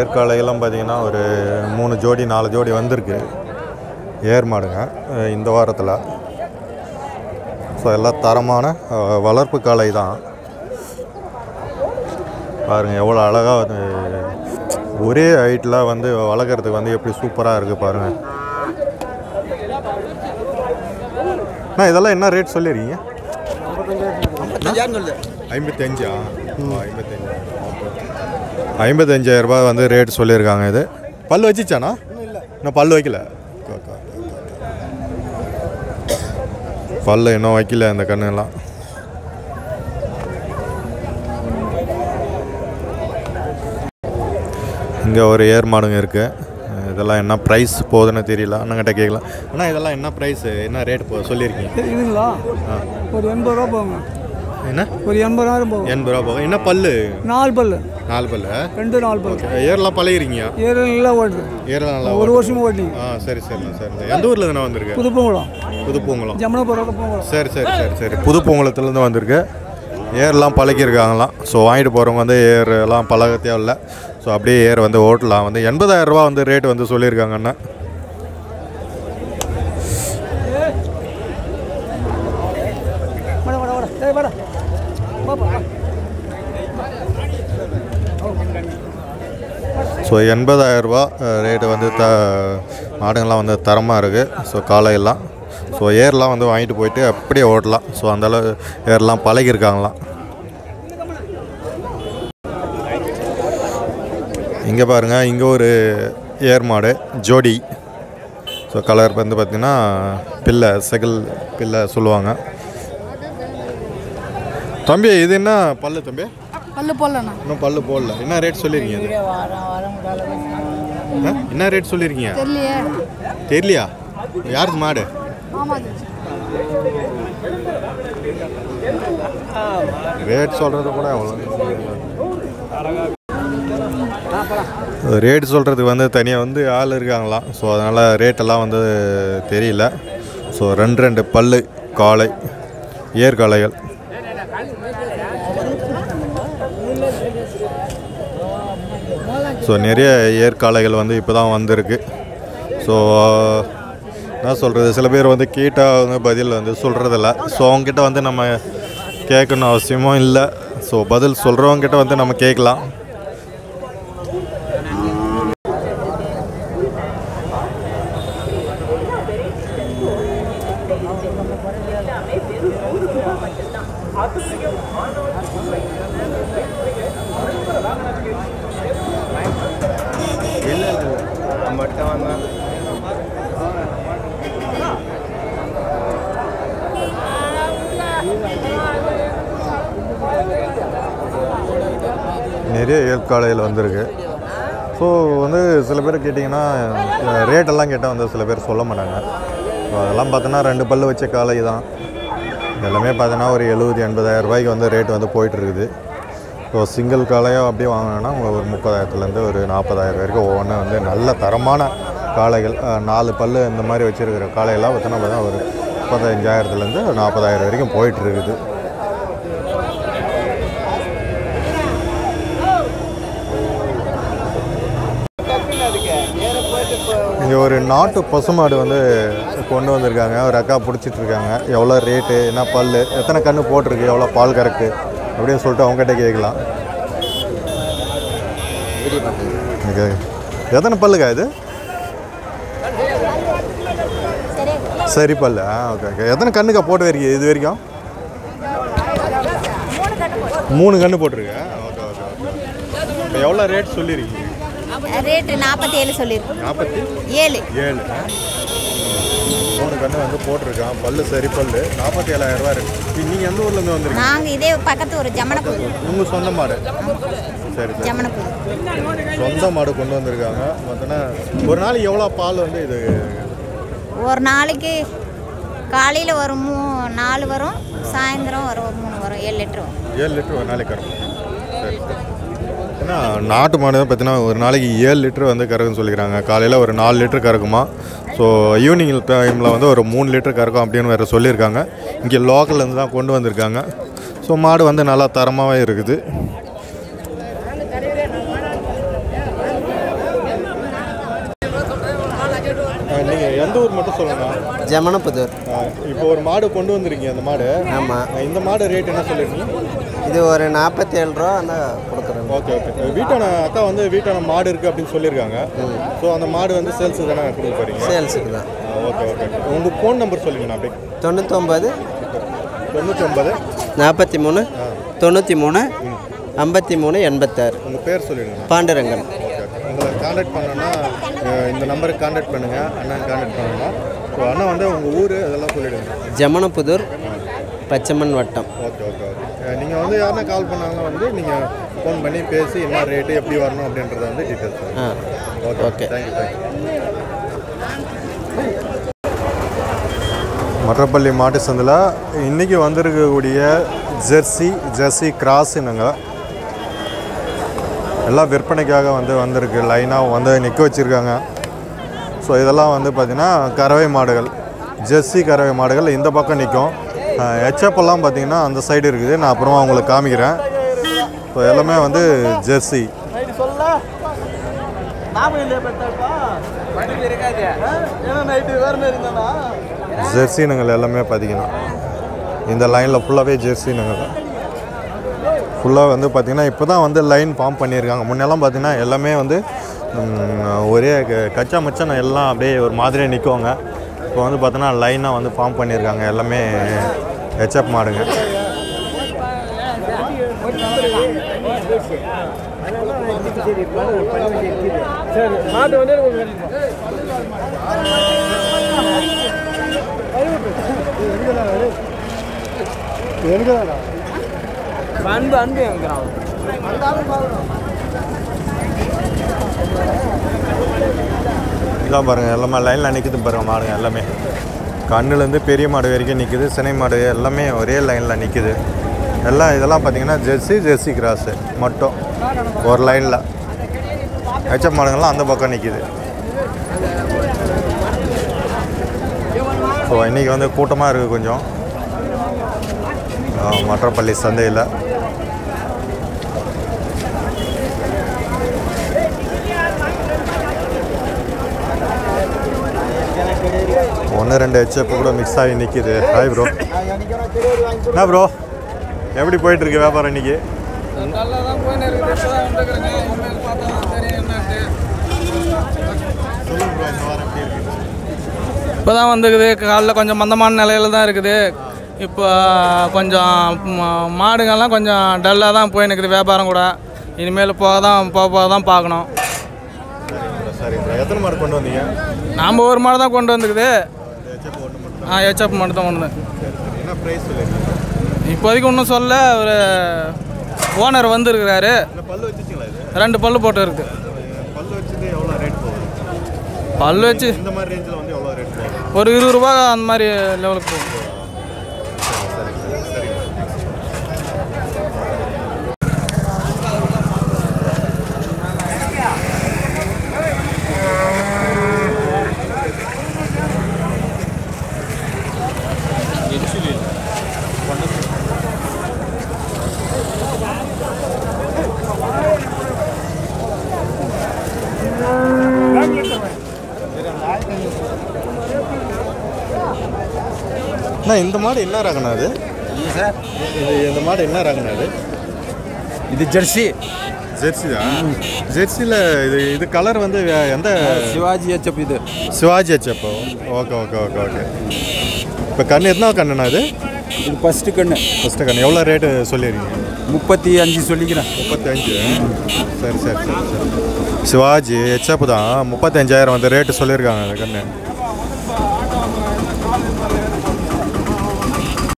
ஏற்காலையெல்லாம் பார்த்தீங்கன்னா ஒரு மூணு ஜோடி நாலு ஜோடி வந்திருக்கு ஏர் மாடுங்க அஹ் இந்த வாரத்தில் ஸோ எல்லாம் தரமான அஹ், வளர்ப்பு காளை தான் பாருங்கள் எவ்வளோ அழகாக வந்து ஒரே ஹைட்டில் வந்து வளர்க்குறதுக்கு வந்து எப்படி சூப்பராக இருக்குது பாருங்கள் அண்ணா இதெல்லாம் என்ன ரேட் சொல்லியிருக்கீங்க ஐம்பத்தஞ்சா ஐம்பத்தஞ்சு ஐம்பத்தஞ்சாயிரம் ரூபாய் வந்து ரேட் சொல்லியிருக்காங்க இது பல் வச்சிச்சாண்ணா இன்னும் பல் வைக்கல பல் இன்னும் வைக்கல இந்த கண்ணுலாம் இங்கே ஒரு ஏர் மாடுங்க இருக்குது இதெல்லாம் என்ன ப்ரைஸ் போகுதுன்னு தெரியல அண்ணங்கிட்ட கேட்கலாம் அண்ணா இதெல்லாம் என்ன ப்ரைஸ் என்ன ரேட் போ சொல்லியிருக்கீங்க இதுங்களா ஆ ஒரு எண்பது ரூபா போங்க என்ன ஒரு எண்பதாயிரம் போகும் எண்பது ரூபா போகும் என்ன பல்லு நாலு பல்லு நாலு பல்லு ரெண்டு நாலு பல்லு ஏர்லாம் பழகிறீங்க ஏழு நல்லா ஓடுது ஏர்லாம் நல்லா ஒரு வருஷமா ஓட்டிங்க ஆ சரி சரி சரி எந்த ஊரில் தானே வந்திருக்கு புதுப்பங்குளம் புதுப்பூங்குளம் ஜமுனாபுரம் பொங்கலம் சரி சரி சரி சரி புதுப்பூங்குளத்துலேருந்து வந்திருக்கு ஏர்லாம் பழக்கியிருக்காங்களாம் ஸோ வாங்கிட்டு போகிறவங்க வந்து ஏர் எல்லாம் பழக தேவையில்ல ஸோ அப்படியே ஏர் வந்து ஓட்டலாம் வந்து எண்பதாயிரம் ரூபா வந்து ரேட் வந்து சொல்லியிருக்காங்க அண்ணா வாடா வாடா வாடா ஏய் வாடா பாப்பா ஸோ எண்பதாயிரம் ரூபா ரேட்டு வந்து த மாடுங்கள்லாம் வந்து தரமாக இருக்குது ஸோ காலையெல்லாம் ஸோ ஏர்லாம் வந்து வாங்கிட்டு போயிட்டு அப்படியே ஓட்டலாம் ஸோ அந்தளவு ஏர்லாம் பழகியிருக்காங்களாம் இங்கே பாருங்கள் இங்கே ஒரு ஏர் மாடு ஜோடி ஸோ கலர் வந்து பார்த்திங்கன்னா பிள்ளை செகல் பிள்ளை சொல்லுவாங்க தம்பி இது என்ன பல்லு தம்பி பல்லு போடலண்ணா இன்னும் பல்லு போடல என்ன ரேட் சொல்லியிருக்கீங்க இது ஆ? என்ன ரேட் சொல்லியிருக்கீங்க தெரியலையே தெரியலையா யாருக்கு மாடு ஆமாம் ரேட் சொல்கிறது கூட அவ்வளோ ரேட் சொல்கிறதுக்கு வந்து தனியாக வந்து ஆள் இருக்காங்களாம் ஸோ அதனால் ரேட்டெல்லாம் வந்து தெரியல ஸோ ரெண்டு ரெண்டு பல்லு காளை ஏர்காளைகள் ஸோ நிறைய ஏற்காளைகள் வந்து இப்போ தான் வந்திருக்கு ஸோ என்ன சொல்கிறது சில பேர் வந்து கேட்டால் வந்து பதில் வந்து சொல்கிறதில்ல ஸோ அவங்ககிட்ட வந்து நம்ம கேட்கணும் அவசியமும் இல்லை ஸோ பதில் சொல்கிறவங்ககிட்ட வந்து நம்ம கேட்கலாம் நிறைய ஏற்காலையில் வந்திருக்கு ஸோ வந்து சில பேர் கேட்டிங்கன்னா ரேட்டெல்லாம் கேட்டால் வந்து சில பேர் சொல்ல மாட்டாங்க ஸோ அதெல்லாம் பார்த்தோன்னா ரெண்டு பல்லு வச்ச காலை தான் எல்லாமே பார்த்தோன்னா ஒரு எழுபது எண்பதாயிரம் ரூபாய்க்கு வந்து ரேட் வந்து போயிட்டுருக்குது ஸோ சிங்கிள் காளையாக அப்படியே வாங்கினோன்னா உங்களுக்கு ஒரு முப்பதாயிரத்துலேருந்து ஒரு நாற்பதாயிரம் வரைக்கும் ஒவ்வொன்றும் வந்து நல்ல தரமான காளைகள் அஹ், நாலு பல்லு இந்த மாதிரி வச்சுருக்கிற காளையெல்லாம் பார்த்தோன்னா பார்த்தா ஒரு முப்பத்தஞ்சாயிரத்துலேருந்து நாற்பதாயிரம் வரைக்கும் போயிட்டுருக்குது இங்கே ஒரு நாட்டு பசுமாடு வந்து கொண்டு வந்திருக்காங்க ஒரு அக்கா பிடிச்சிட்டு இருக்காங்க எவ்வளோ ரேட்டு என்ன பல் எத்தனை கன்று போட்டிருக்கு எவ்வளோ பால் கறக்கு அப்படின்னு சொல்லிட்டு அவங்ககிட்ட கேட்கலாம் ஓகே எத்தனை பல்லுக்கா இது சரி பல்லு ஆ ஓகே ஓகே எத்தனை கண்ணுக்கா போட்டு வரைக்கும் இது வரைக்கும் மூணு கன்று போட்டிருக்கு ஓகே ஓகே ஓகே எவ்வளோ ரேட் சொல்லியிருக்கீங்க ரேட்டு நாற்பத்தி ஏழு சொல்லியிருக்கோம் நாற்பத்தி ஏழு ஏழு மூணு கன்று வந்து போட்டிருக்கான் பல்லு சரி பல்லு நாற்பத்தி ஏழாயிரம் ரூபா இருக்கு நீங்கள் எந்த ஊர்லேருந்து வந்திருக்கீங்க நாங்கள் இதே பக்கத்து ஒரு ஜமனப்புது உங்கள் சொந்த மாடு சரி சரி ஜமனப்புது சொந்த மாடு கொண்டு வந்திருக்காங்க பார்த்தோன்னா ஒரு நாளைக்கு எவ்வளோ பால் வந்து இது ஒரு நாளைக்கு காலையில் ஒரு மூ நாலு வரும் சாயந்தரம் ஒரு மூணு வரும் ஏழு லிட்டர் வரும் ஏழு லிட்டர் ஒரு நாளைக்கு கறக்கும் சரி சரி ஏன்னா நாட்டு மாடு தான் பார்த்தீங்கன்னா ஒரு நாளைக்கு ஏழு லிட்டர் வந்து கறக்குன்னு சொல்லிக்கிறாங்க காலையில் ஒரு நாலு லிட்டர் கறக்குமா ஸோ ஈவினிங் டைமில் வந்து ஒரு மூணு லிட்டர் கறக்கும் அப்படின்னு வேறு சொல்லியிருக்காங்க இங்கே லோக்கல்லேருந்து தான் கொண்டு வந்திருக்காங்க ஸோ மாடு வந்து நல்லா தரமாகவே இருக்குது சொல்லுங்கள் ஜமனப்புதூர் இப்போ ஒரு மாடு கொண்டு வந்திருக்கீங்க அந்த மாடு ஆமாம் இந்த மாடு ரேட் என்ன சொல்லிருக்கீங்க இது ஒரு நாற்பத்தி ஏழு ரூபா அந்த கொடுக்குறோம் ஓகே ஓகே வீட்டான அக்கா வந்து வீட்டான மாடு இருக்குது அப்படின்னு சொல்லியிருக்காங்க ஸோ அந்த மாடு வந்து சேல்ஸ் தானே கொடுக்க போகிறீங்க சேல்ஸுக்கு தான் ஓகே ஓகே உங்கள் ஃபோன் நம்பர் சொல்லுங்கண்ணா அப்படியே தொண்ணூத்தொம்பது தொண்ணூற்றி ஒன்பது நாற்பத்தி மூணு தொண்ணூற்றி மூணு ஐம்பத்தி மூணு எண்பத்தாறு உங்கள் பேர் சொல்லிடுங்கண்ணா பாண்டுரங்கன் ஓகே ஓகே உங்களை காண்டாக்ட் பண்ணோன்னா அஹ், இந்த நம்பருக்கு காண்டாக்ட் பண்ணுங்கள் அண்ணன் காண்டாக்ட் பண்ணுங்கன்னா ஸோ அண்ணன் வந்து உங்கள் ஊர் அதெல்லாம் சொல்லிவிடுங்க ஜமனப்புதூர் பச்சைமண் வட்டம் ஓகே ஓகே ஓகே நீங்கள் வந்து யாருன்னா கால் பண்ணாங்கன்னா வந்து நீங்கள் ஃபோன் பண்ணி பேசி என்ன ரேட்டு எப்படி வரணும் அப்படின்றத வந்து டீட்டெயில்ஸ் ஆ okay okay. Okay thank you thank you Mattrapalli மாட்டு சந்தில் இன்றைக்கி வந்திருக்கக்கூடிய ஜெர்சி ஜெர்சி கிராஸுனுங்க எல்லாம் விற்பனைக்காக வந்து வந்திருக்கு லைனாக வந்து நிற்க வச்சுருக்காங்க ஸோ இதெல்லாம் வந்து பார்த்திங்கன்னா கறவை மாடுகள் ஜெர்சி கறவை மாடுகள் இந்த பக்கம் நிற்கும் எச்எப்பெல்லாம் பார்த்திங்கன்னா அந்த சைடு இருக்குது நான் அப்புறமா உங்களுக்கு காமிக்கிறேன் ஸோ எல்லாமே வந்து ஜெர்சி நைட்டு சொல்ல ஞாபகம் இல்லையா பெத்தாக்கா இருக்காது ஏன்னா நைட்டு வேறு மாதிரி இருந்தானா ஜெர்சினுங்கள் எல்லாமே பார்த்தீங்கன்னா இந்த லைனில் ஃபுல்லாகவே ஜெர்சினுங்க ஃபுல்லாக வந்து பார்த்திங்கன்னா இப்போ தான் வந்து லைன் ஃபார்ம் பண்ணியிருக்காங்க முன்னெல்லாம் பார்த்திங்கன்னா எல்லாமே வந்து ம், ஒரே க- கச்சா மச்சான் எல்லாம் அப்படியே ஒரு மாதிரியே நிற்குவாங்க இப்போ வந்து பார்த்தோன்னா லைனாக வந்து ஃபார்ம் பண்ணியிருக்காங்க எல்லாமே ஹெச்எப் மாடுங்க சரி மாட்டு வந்து அன்பு அன்பு எங்கிறான் இதான் பாருங்கள் எல்லாமே லைனில் நிற்குது பாருங்கள் மாடுங்க எல்லாமே கண்ணுலேருந்து பெரிய மாடு வரைக்கும் நிற்குது சினை மாடு எல்லாமே ஒரே லைனில் நிற்குது எல்லாம் இதெல்லாம் பார்த்தீங்கன்னா ஜெர்சி ஜெர்சி கிராஸு மட்டும் ஒரு லைனில் ஹெச்எப் மாடுங்கள்லாம் அந்த பக்கம் நிற்குது ஸோ இன்றைக்கி வந்து கூட்டமாக இருக்குது கொஞ்சம் ஆ, மற்றப்பள்ளி சந்தையில் ஒன்று ரெண்டு ஹெச்எப் கூட மிக்ஸ் ஆகி நிற்கிது ஹாய் ப்ரோ என்ன ப்ரோ எப்படி போயிட்டுருக்கு வியாபாரம் இன்னைக்கு நல்லா தான் போயின்னு இருக்குது இப்போ தான் வந்துக்கிறேங்க இனிமேல் பார்த்தா தான் தெரியும் என்னன்ட்டு இப்போ தான் வந்துக்குது காலைல கொஞ்சம் மந்தமான நிலையில தான் இருக்குது இப்போ கொஞ்சம் ம- மாடுங்கெல்லாம் கொஞ்சம் டல்லாக தான் போயின்னு இருக்குது வியாபாரம் கூட இனிமேல் போக தான் போக போக தான் பார்க்கணும் சரி ப்ரோ எத்தனை மாடு கொண்டு வந்தீங்க நாம் ஒரு மாடு தான் கொண்டு வந்துக்குது ஆ ஹெச்அப் மட்டும் தான் ஒன்று என்ன ப்ரைஸ் சொல்லியிருக்கீங்க இப்போதைக்கு ஒன்றும் சொல்ல ஒரு ஓனர் வந்துருக்கிறாரு இல்லை பல்லு வச்சுச்சிங்களா இது ரெண்டு பல்லு போட்டு இருக்குது பல்லு வச்சது எவ்வளோ ரேட் போகுது பல்லு வச்சு இந்த மாதிரி ரேஞ்சில் வந்து எவ்வளோ ரேட் போகுது ஒரு இருபது ரூபா அந்த மாதிரி லெவலுக்கு போகும் சரி சரி சரி அண்ணா இந்த மாடு என்ன ரகண்ணா அது இது இந்த மாடு என்ன ரகண்ணா அது இது ஜெர்சி ஜெர்சி தான் ஜெர்சியில் இது இது கலர் வந்து வே- எந்த சிவாஜி ஹெச்எப் இது சிவாஜி ஹெச்எப்போ ஓகே ஓகே ஓகே ஓகே இப்போ கண்ணு எத்தனா கண்ணுண்ணா இது இது ஃபஸ்ட்டு கண்ணு ஃபஸ்ட்டு கண்ணு எவ்வளோ ரேட்டு சொல்லிடுறீங்க முப்பத்தி அஞ்சு சொல்லிக்கிறேன் முப்பத்தஞ்சு சரி சரி சரி சரி சிவாஜி ஹெச்எப் தான் முப்பத்தஞ்சாயிரம் வந்து ரேட்டு சொல்லியிருக்காங்க அந்த கண்ணு